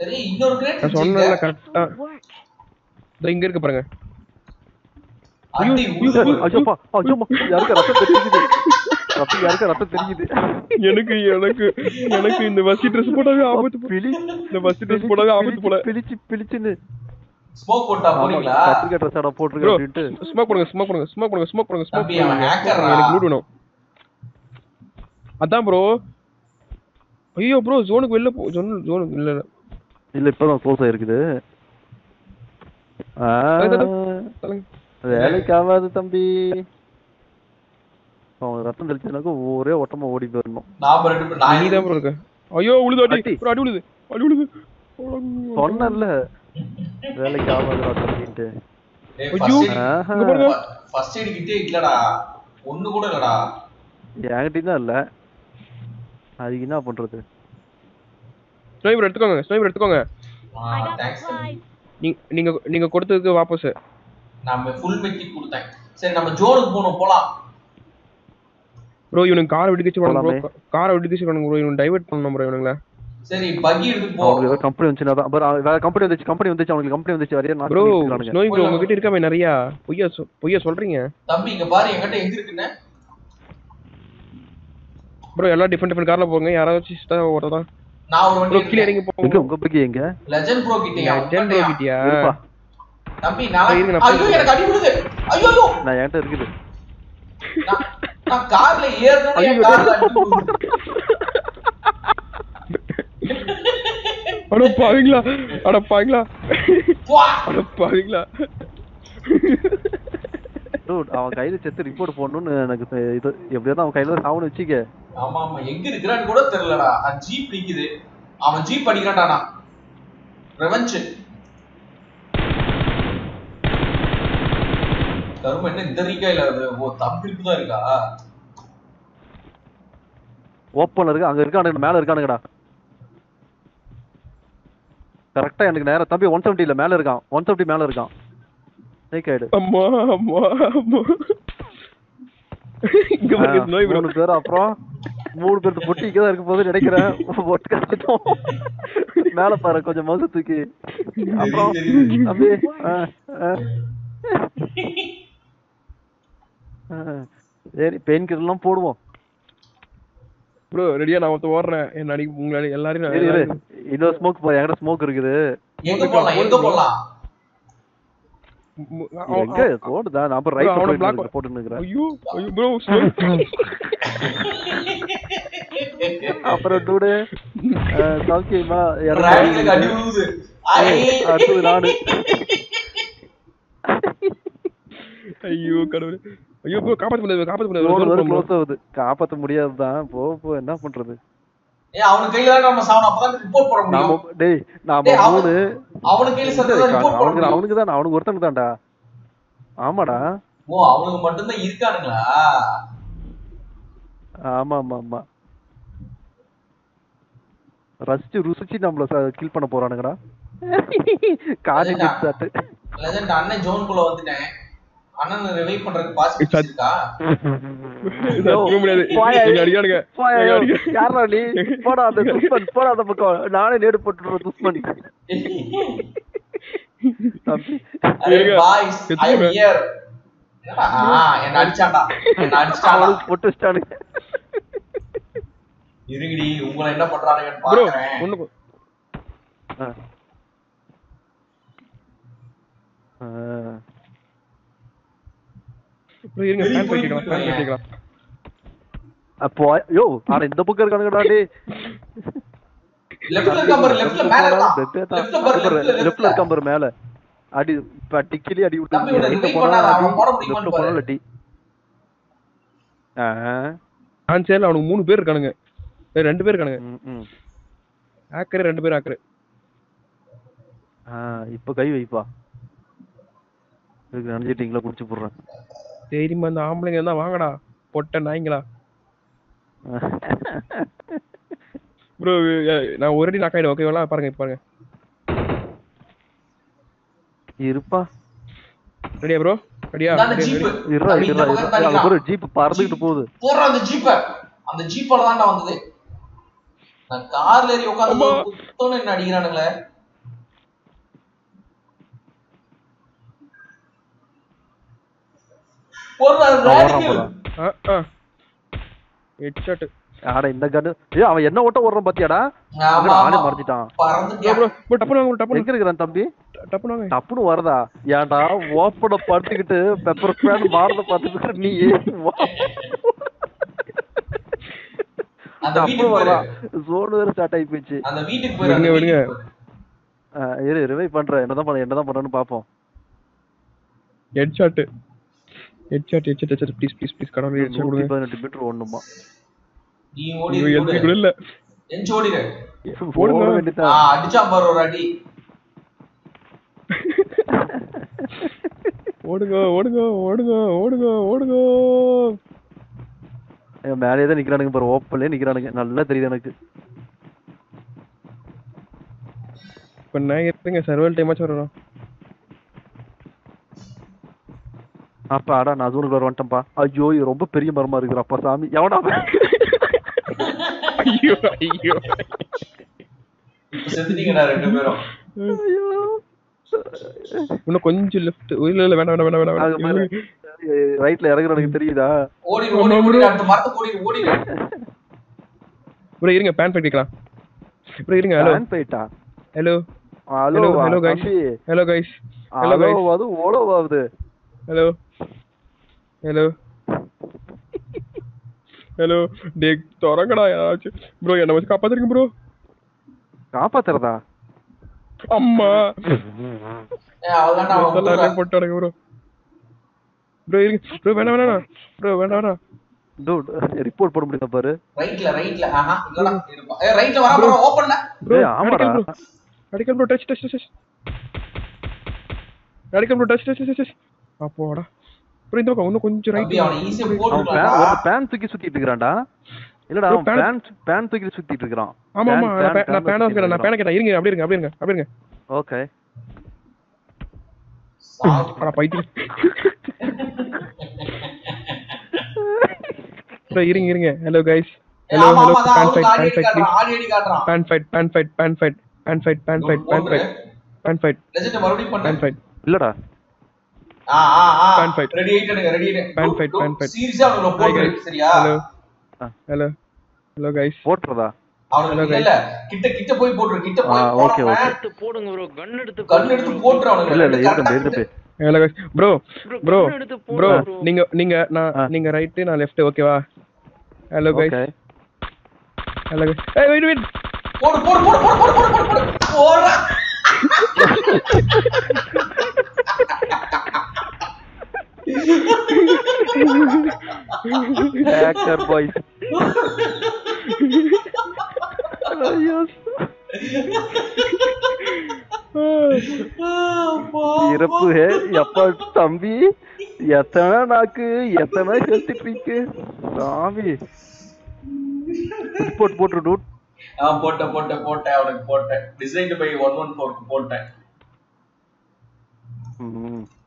சரி இன்னொரு கிரேட் நான் சொன்னேன்ல கரெக்டா இதோ இங்க இருக்கு பாருங்க அடி உள்ள ஐயோப்பா ஐயோமா யாருக்கு ரத்தம் தெரியுது ரத்தம் யாருக்கு ரத்தம் தெரியுது எனக்கு எனக்கு எனக்கு இந்த வசி ட்ரெஸ் போட்டாவே ஆபத்து போ- பிளி இந்த வசி ட்ரெஸ் போட்டாவே ஆபத்து போல பிளிச்சு பிளிச்சுன்னு ஸ்மோக் போட்டா போறீங்களா கத்திரிக்காய் ட்ரெஸ் ஆட போட்டிருக்க ப்ரோ அப்படின்ட்டு ஸ்மோக் பண்ணுங்க ஸ்மோக் பண்ணுங்க ஸ்மோக் பண்ணுங்க ஸ்மோக் பண்ணுங்க ஸ்மோக் தம்பி, அவன் பண்ணுங்க hacker-ரா. எனக்கு லூட் வேணும் அதான் ப்ரோ ஐயோ ப்ரோ ஜோனுக்கு வெளில போ ஜோன் ஜோனுக்கு இல்ல இல்ல இல்ல இப்பதான் க்ளோஸ் ஆயிருக்குது ஆ, சொல்லுங்க. வேலைக்கு ஆகாது தம்பி அவன் ரத்தம் தெளிச்சதுனாக்க ஒரே ஓட்டமா ஓடி போயிடணும் நாம ரெண்டு பேரும் நான் நீ தான் ப்ரோ இருக்க ஐயோ உழுது அடி அடி. ப்ரோ அடி உழுது அடி உழுது சொன்னேன்ல வேலைக்கு ஆகாது அப்படின்ட்டு ஐயோ. ஆஹா. இங்க பாருங்க ஃபர்ஸ்ட் எய்ட் கிட்டே இல்லடா ஒண்ணு கூட இல்லடா என்கிட்டயும் தான் இல்ல அதுக்கு என்ன பண்றது ஸ்னைப்பர் எடுத்துக்கோங்க ஸ்னைப்பர் எடுத்துக்கோங்க தேங்க்ஸ் தம்பி நீங்க நீங்க நீங்க கொடுத்ததுக்கு வாபஸ் நம்ம ஃபுல் மெக்கி கொடுத்தேன் சரி நம்ம ஜோனுக்கு போகணும் போலாம் ப்ரோ இவனுக்கு காரை விட்டு வச்சு போலாமே. ப்ரோ காரை விட்டு வச்சு ப்ரோ இவன் டைவர்ட் பண்ணணும் ப்ரோ இவனுங்கள சரி பக்கி எடுத்து போ அவனுக்கு ஏதோ கம்பெனி வந்துச்சுன்னா தான் பட் வேற கம்பெனி வந்துச்சு கம்பெனி வந்துச்சு அவனுக்கு கம்பெனி வந்துச்சு வரையா நான் ப்ரோ சொல்லிட்டு ஸ்னோய் ப்ரோ உங்ககிட்ட இருக்காமே நிறைய பொய்யா சொ- பொய்யா சொல்றீங்க தம்பி இங்க பாரு என்கிட்ட எங்க இருக்குன்னு ப்ரோ எல்லாம் டிஃபரெண்ட் டிஃபரெண்ட் கார்ல போங்க யாராச்சும் இஷ்டா ஒருத்தர் நான் ஒரு ப்ரோ வண்டி கீழே எடுக்கிறேன். இறங்கி எங்க போங்க உங்க பக்கி எங்க லெஜண்ட் ப்ரோ கிட்டயா டென் ப்ரோ கிட்டியா இருப்பா தம்பி நான் இருங்க, நான் ஐயோ எனக்கு அடி விடுது ஐயோ ஐயோ நான் என்கிட்ட இருக்குது நான்- நான் கார்ல ஏறணும் என் ஐயோ. கார்ல அடி விழுது. அட பாவீங்களா அட பாவீங்களா வா. அட பாவீங்களா Dude, அவன் கையில செத்து ரிப்போர்ட் போடணும்னு எனக்கு தெ- இது எப்படியாவது அவன் கையில சாவணும் வச்சுக்க ஆமா ஆமா எங்க இருக்கிறான்னு கூட தெரியலடா அது ஜீப் நிக்குது அவன் ஜீப் அடிக்கிறான்டா ரெவெஞ்ச் கரும என்ன இந்த இருக்கா இல்ல அது ஓ தம்பிக்கு தான் இருக்கா ஓப்பன்ல இருக்கு அங்க இருக்கானுங்க மேல இருக்கானுங்கடா கரெக்டா எனக்கு நேரா தம்பி ஒன் செவன்ட்டில மேல இருக்கான் ஒன் செவன்ட்டி மேல இருக்கான் ஸ்னேக் ஆயிடு அம்மா அம்மா அம்மா இங்க பாருங்க ஸ்னோய் ப்ரோ மூணு பேர் அப்புறம் மூணு பேர் பொட்டி இங்கே தான் இருக்க போது நினைக்கிறேன் ஒட்டு கஷ்டம் மேல பாரு கொஞ்சம் மவுச தூக்கி அப்புறம் தம்பி ஆ, ஆ. ஆ. சரி பெயின் கிட்டலாம் போடுவோம் ப்ரோ ரெடியா நான் ஒருத்த ஓடுறேன் என்ன அடி உங்களை எல்லாரையும் நான் இரு இரு எல்லாரையும் இன்னொரு ஸ்மோக் போய் என்கிட்ட ஸ்மோக் இருக்குது எங்க போலாம் எங்க போலாம் மு- அவன்- எங்க போடுதா நான் அப்புறம் bro, அவனை block ரைட் போட்டு நிக்கிறேன் ஐயோ ஐயோ ப்ரோ ஸ்னோய் அப்புறம் டூடு சௌக்கியமா ராடிகளுக்கு அடி விழுகுது ஐ. அடுத்தது நானு ஐயோ கடவுளே ஐயோ ப்ரோ காப்பாத்த முடியாது காப்பாத்த ரோடு வரை முடியாது க்ளோஸ் ஆகுது காப்பாத்த முடியாதுதான் போ போ என்ன பண்றது ஏய் அவனுக்கு கையில தான் நம்ம சாவணும் அப்பதான் ரிப்போர்ட் போட நாம முடியும் டேய் நாம டேய், அவன்- மூணு அவனுக்கு கையில சத்தம் ரிப்போர்ட் போட அவனுக்கு முடியும் அவனுக்கு தான் அவனுக்கு ஒருத்தனுக்கு தான்டா ஆமாடா ஓ அவனுக்கு மட்டும்தான் இருக்கானுங்களா ஆமா ஆமா ஆமா ரசிச்சு ருசிச்சு நம்மள கில் பண்ண போறானுங்கடா காலேஜ் அதுதான். சாட்டு லெஜண்ட் அண்ணன் ஜோனுக்குள்ள வந்துட்டேன் அண்ணன் ரிவைவ் பண்றதுக்கு பாசிபிலிட்டி சத்- இருக்கா சத்தியமா முடியாது போயா. எங்க அடிக்கானுங்க போயா, எங்க யோ, அடிக்க- யார்றா நீ போடா அந்த துஷ்மன் போடா அந்த பக்கம் நானே நேடு போட்டுடுறேன் துஷ்மன் தம்பி அரே இருங்க. பாய்ஸ் ஐ எத்தனை அம் ஹியர் என்னடா ஆ, என்ன அடிச்சான்டா என்ன அடிச்சான்டா அவனுக்கு பொட்டு வச்சிட்டானுங்க இருங்கடி உங்களை என்ன பண்றானுங்கன்னு ப்ரோ பாக்குறேன் ஒண்ணு ஆ. ஆ. ப்ரோ இருங்க ஃபேன் போயிக்கலாம் ஃபேன் போயிக்கலாம் அப்போ யோ ஆனா இந்த பக்கம் இருக்கானுங்கடா டேய் லெஃப்ட்ல இருக்க பாரு லெஃப்ட்ல மேல இருக்கான் லெஃப்ட்ல பாரு லெஃப்ட்ல லெஃப்ட்ல லெஃப்ட்ல இருக்கான் பாரு மேல அடி இப்ப டிக்கிலி அடி விட்டு தம்பி, இவனை ரைட்ல revive போனா பண்ணாத, அடி அவன் போட முடியுமான்னு லெஃப்ட்ல போனா பாரு. அடி ஆ நான் சேர்ல அவனுக்கு மூணு பேர் இருக்கானுங்க ஏய், ரெண்டு பேர் இருக்கானுங்க ம், ம். ஹேக்கர் ரெண்டு பேர் ஹேக்கர் ஆ இப்ப கை வைப்பா இதுக்கு நினைச்சிட்டீங்களா குடிச்சு போடுறேன் தெரியுமா இந்த ஆம்பளைங்க இருந்தா வாங்கடா பொட்ட நாய்ங்களா ப்ரோ நான் ஒரு அடி நாக் ஆயிடும் ஓகேவா பாருங்க இப்ப பாருங்க இருப்பா ரெடியா ப்ரோ ரெடியா இந்தாண்ட ஜீப் இருடா தம்பி, இந்த இருடா பக்கம் இருடா அங்க தள்ளிக்கலாம். ஒரு ஜீப் பறந்துகிட்டு போகுது போடுற அந்த ஜீப்ப அந்த ஜீப்பால தான்டா வந்தது நான் கார்ல ஏறி உட்காந்து குத்தோன்னு என்ன அடிக்கிறானுங்களே போடுறா ஓடுறான் radical. போல ஆ ஆ ஹெட்ஷாட் ஆட இந்த கன்னு ஏய் அவன் என்ன ஓட்ட ஓடுறான் பாத்தியாடா ஆமா, இல்லடா, ஆளே ஆமா. மறைச்சிட்டான் பறந்துட்டியா? ப்ரோ ப்ரோ டப்புனு வாங்க டப்புனு எங்க இருக்கிறான் தம்பி டப்புனு வாங்க டப்புனு வரதா ஏன்டா ஓப்பன படுத்துக்கிட்டு பெப்பர் ஸ்ப்ரேன் மாறத பார்த்துக்கிட்டு நீ அந்த டப்பு வீட்டுக்கு வரதா போயிரு. ஜோன் வேற ஸ்டார்ட் ஆகி போச்சு அந்த வீட்டுக்கு போயிரு, அந்த விடுங்க, விடுங்க. வீட்டுக்கு போயிரு. ஆ, இரு ரிவைவ் பண்றேன் என்னதான் பண்ண என்னதான் பண்றேன்னு பாப்போம் headshot headshot headshot headshot please please please கடவுளே ஹெட்ஷாட் நூத்தி கொடுங்க பதினெட்டு மீட்டர் ஒண்ணுமா நீ ஓடி ஐயோ இரு, எல்பி ஓடு. கூட இல்ல எந்திரிச்சு ஓடிரு. போடுங்க. ஓட ஆ, வேண்டியதான் அடிச்சான் பாரு ஒரு அடி ஓடுங்க ஓடுங்க ஓடுங்க ஓடுங்க ஓடுங்க என் மேலேயே தான் நிக்கிறானுங்க பாரு ஓப்பன்லயே நிக்கிறானுங்க நல்லா தெரியுது எனக்கு இப்ப நான் இருங்க சர்வல் டைம் ஆச்சு வரணும் அப்பா அடா நான் ஜூனுக்கு வர வந்துட்டேன்ப்பா ஐயோ இது ரொம்ப பெரிய மரமா இருக்குடா அப்பா சாமி எவனா அவன்? ஐயோ ஐயோ இப்ப செத்துட்டீங்கடா ரெண்டு பேரும் ஐயோ இன்னும் கொஞ்சம் லெஃப்ட் இல்ல இல்ல வேணாம் வேணாம் வேணாம் அது வேணாம் பாரு. ரைட்ல இறங்குறானுங்க தெரியுதா ஓடிடு ஓடி ஓடி அடுத்த மரத்துக்கு ஓடிடு ஓடிடு ப்ரோ இருங்க பேன் பண்ணிக்கலாம் ப்ரோ இருங்க ஹலோ ஃபேன் போயிட்டா hello hello Hello, hello guys. தம்பி hello guys hello hello guys அது ஓலோ ஆகுது ஹலோ ஹலோ ஹலோ டே திறங்கடா யாராச்சும் ப்ரோ என்ன வச்சு காப்பாத்துறீங்க ப்ரோ காப்பாத்துறதா அம்மா ஏய், அவ்வளவுதான்டா அவன் எல்லாரையும் விட்டுறான். போட்டானுங்க ப்ரோ ப்ரோ இருங்க ப்ரோ வேணாம் வேணாம் ப்ரோ வேணாம் வேணாம் ரிப்போர்ட் போட முடியுதா பாரு ரைட்ல ரைட்ல ஆஹா இல்லடா இருப்பா ஏய் ரைட்ல வர போற ஓபன்ல ப்ரோ ஏய், ஆமாடா. அடிக்கல் ப்ரோ அடிக்கல் ப்ரோ டச் டச் டச் அடிக்கல் ப்ரோ டச் டச் டச் அப்போடா ப்ரோ இந்த பக்கம் இன்னும் கொஞ்சம் தம்பி ரைட் அவனை ஈஸியா அவன் போட்டுடலாம் பேன் பேன் தூக்கி சுத்திட்டு இருக்கான்டா இல்லடா bro, அவன் pan- பேன் பேன் தூக்கி சுத்திட்டு இருக்கான் ஆமா ஆமா நான் பே- நான் பேனா கேட்டேன் நான் பேனா கேட்டேன் இருங்க அப்படியே இருங்க அப்படியே இருங்க அப்படியே இருங்க ஓகே அட பைத்தியம் ப்ரோ இருங்க இருங்க ஹலோ கைஸ் ஹலோ ஆமா ஹலோ ஆமா அதான் பேன் அவனுக்கு ஃபைட் ஆடி அடி பேன் ஃபைட் ப்ளீஸ் காட்டுறான் ஆடி அடி காட்டுறான் pan fight pan fight pan fight pan fight pan fight pan fight pan fight legend மறுபடியும் பேன் பண்ணு ஃபைட் இல்லடா ஆ ஆ ஆ Pan fight. ரெடி ஆயிட்டனுங்க ready Pan fight, pan fight. சீரியஸா அவனுக்கு Hi போடு guys. சரியா ஹலோ ஆ. ஹலோ ஹலோ கைஸ் போட்டுறதா அவனுக்கு Hello, இல்ல இல்ல கிட்ட கிட்ட போய் போட்டுரு கிட்ட போய் ஆ, okay, போடாம okay. போடுங்க ப்ரோ கன் எடுத்து கண் எடுத்து போட்டுரு அவனுக்கு இல்ல இல்ல ரெண்டு இருக்கட்டும் correct ஆ இருக்கட்டும் hello guys bro bro gun எடுத்து போடு ப்ரோ bro. நீங்க நீங்க நான் ஆ. நீங்க ரைட் நான் லெஃப்ட் ஓகேவா hello guys okay hello guys ஏய் வெயிட் வெயிட் போடு போடு போடு போடு போடு போடு போடு போடு போடுறா ஹேக்கர் பாய்ஸ் ஐயோ இறப்பு ஹே எப்பா தம்பி எத்தனை நாக்கு எத்தனை ஹெல்த் ட்ரிங்க் சாமி ரிப்போர்ட் போட்டுரு டூட் ஆ போட்டேன் போட்டேன் போட்டேன் அவனுக்கு போட்டேன் டிசைன் பை ஒன் ஒன் ஃபோருக்கு போட்டேன் ம்